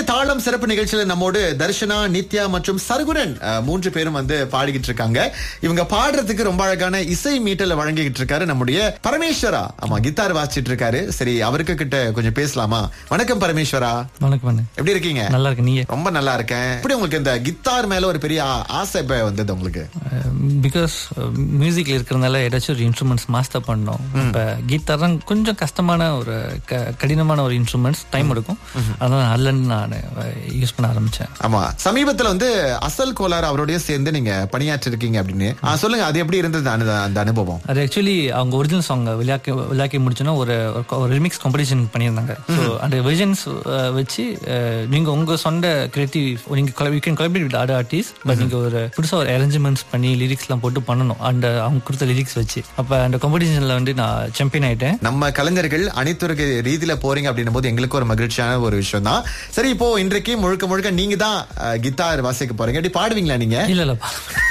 தாளம் சிறப்பு நிகழ்ச்சியில நம்மோடு தர்ஷனா நித்யா மற்றும் சர்குணன் அஹ், மூன்று பேரும் வந்து பாடிக்கிட்டு இருக்காங்க இவங்க பாடுறதுக்கு ரொம்ப அழகான இசை மீட்டல வழங்கிக்கிட்டு இருக்காரு நம்முடைய பரமேஸ்வரா ஆமா கித்தார் வாசிச்சிட்டு இருக்காரு சரி அவருக்கு கிட்ட கொஞ்சம் பேசலாமா வணக்கம் பரமேஸ்வரா வணக்கம் அண்ணே எப்படி இருக்கீங்க நல்லா இருக்கு நீங்க ரொம்ப நல்லா இருக்கேன் எப்படி உங்களுக்கு இந்த கித்தார் மேல ஒரு பெரிய ஆ- ஆசை இப்ப வந்தது உங்களுக்கு பிகாஸ் மியூசிக்ல இருக்கிறதுனால ஏதாச்சும் ஒரு இன்ஸ்ட்ருமெண்ட்ஸ் மாஸ்டர் பண்ணோம் இப்ப கீதார் தான் கொஞ்சம் கஷ்டமான ஒரு க- கடினமான ஒரு இன்ஸ்ட்ருமெண்ட்ஸ் டைம் எடுக்கும் அதனால அல்லன்னு நான் யூஸ் பண்ண ஆரம்பிச்சேன் ஆமா சமீபத்துல வந்து அசல் கோலார் அவரோடய சேர்ந்து நீங்க பணியாற்றி இருக்கீங்க அப்படின்னு ஆ, சொல்லுங்க அது எப்படி இருந்தது அந்த- அந்த அனுபவம் அது ஆக்சுவலி அவங்க ஒரிஜினல் சாங் விளையாக்கி விளையாக்கி முடிச்சோன்னா ஒரு ஒரு ரிமிக்ஸ் காம்படிஷன் பண்ணியிருந்தாங்க ஸோ அந்த வெர்ஷன்ஸ் வச்சு அஹ், நீங்க உங்க சொந்த கிரியேட்டிவ் நீங்க you can collaborate with other artist but நீங்க ஒரு புதுசா ஒரு அரேஞ்ச்மெண்ட்ஸ் பண்ணி லிரிக்ஸ்லாம் போட்டு பண்ணணும் அந்த அவங்க கொடுத்த லிரிக்ஸ் வச்சு அப்ப அந்த காம்படிஷன்ல வந்து நான் சாம்பியன் ஆயிட்டேன் நம்ம கலைஞர்கள் அனைத்துறை ரீதியில போறீங்க அப்படின்னும் போது எங்களுக்கு ஒரு மகிழ்ச்சியான ஒரு விஷயம் தான் சரி இப்போ இன்றைக்கு முழுக்க முழுக்க நீங்க தான் அஹ், கித்தார் வாசிக்க போறீங்க எப்படி பாடுவீங்களா நீங்க இல்ல இல்ல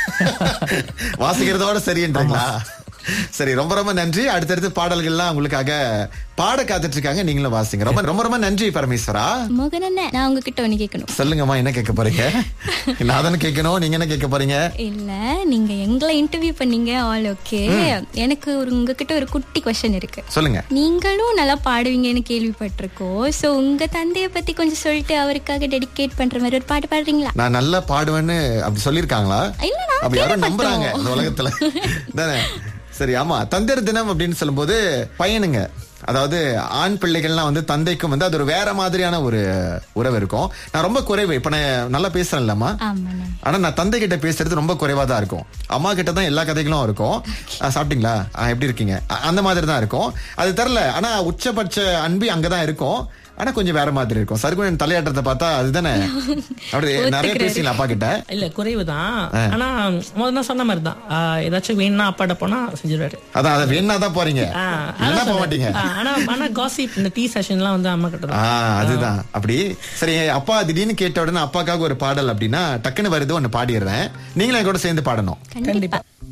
வாசிக்கிறதோட சரின்றீங்களா சரி ரொம்ப ரொம்ப நன்றி அடுத்தடுத்து பாடல்கள்லாம் உங்களுக்காக பாட காத்துட்டு இருக்காங்க நீங்களும் வாசிங்க ரொம்ப ரொம்ப ரொம்ப நன்றி பரமேஸ்வரா மோகன் அண்ணன் நான் உங்ககிட்ட ஒண்ணு கேட்கணும் சொல்லுங்கம்மா என்ன கேட்க போறீங்க நான் தானே கேட்கணும் நீங்க என்ன கேட்க போறீங்க இல்ல நீங்க எங்களை இன்டர்வியூ பண்ணீங்க ஆல் ஓகே எனக்கு ஒரு உங்ககிட்ட ஒரு குட்டி கொஸ்டின் இருக்கு சொல்லுங்க நீங்களும் நல்லா பாடுவீங்கன்னு கேள்விப்பட்டிருக்கோம் சோ உங்க தந்தைய பத்தி கொஞ்சம் சொல்லிட்டு அவருக்காக டெடிகேட் பண்ற மாதிரி ஒரு பாட்டு பாடுறீங்களா நான் நல்லா பாடுவேன்னு அப்படி சொல்லிருக்காங்களா இல்ல, நான் அப்படி யாரும் கேள்விப்பட்டோம். நம்புறாங்க இந்த உலகத்துல தானே சரி ஆமா தந்தையர் தினம் அப்படின்னு சொல்லும்போது பையனுங்க அதாவது ஆண் பிள்ளைகள்லாம் வந்து தந்தைக்கும் வந்து அது ஒரு வேற மாதிரியான ஒரு உறவு இருக்கும் நான் ரொம்ப குறைவு இப்ப நான் நல்லா பேசுறேன்லம்மா ஆமாண்ணா ஆனா நான் தந்தை கிட்ட பேசுறது ரொம்ப குறைவா தான் இருக்கும் அம்மா கிட்ட தான் எல்லா கதைகளும் இருக்கும் அஹ் சாப்பிட்டீங்களா அஹ் எப்படி இருக்கீங்க அ- அந்த மாதிரி தான் இருக்கும் அது தெரில ஆனா உச்சபட்ச அன்பு அங்கதான் இருக்கும் ஆனா கொஞ்சம் வேற மாதிரி இருக்கும் சர்குணன் தலையாட்டத்தை பார்த்தா அதுதானே அப்படி நிறைய பேசிங்களா அப்பா கிட்ட இல்ல குறைவு தான் ஆனா முதல்ல சொன்ன மாதிரி தான் ஆஹ் ஏதாச்சும் வேணும்னா அப்பாட்ட போனா செஞ்சிருவாரு அதான் அதை வேணா தான் போறீங்க ஆஹ் இல்லைன்னா அதான் போக சொன்னேன். மாட்டீங்க ஆஹ் ஆனா ஆனா காசிப் இந்த டீ செஷன்லாம் வந்து அம்மா கிட்ட ஆ தான் அதுதான் அப்படி சரி அப்பா திடீர்னு கேட்ட உடனே அப்பாக்காக ஒரு பாடல் அப்படின்னா டக்குன்னு வருது ஒன்னு பாடிடுறேன் நீங்களும் என் கூட சேர்ந்து பாடணும் கண்டிப்பா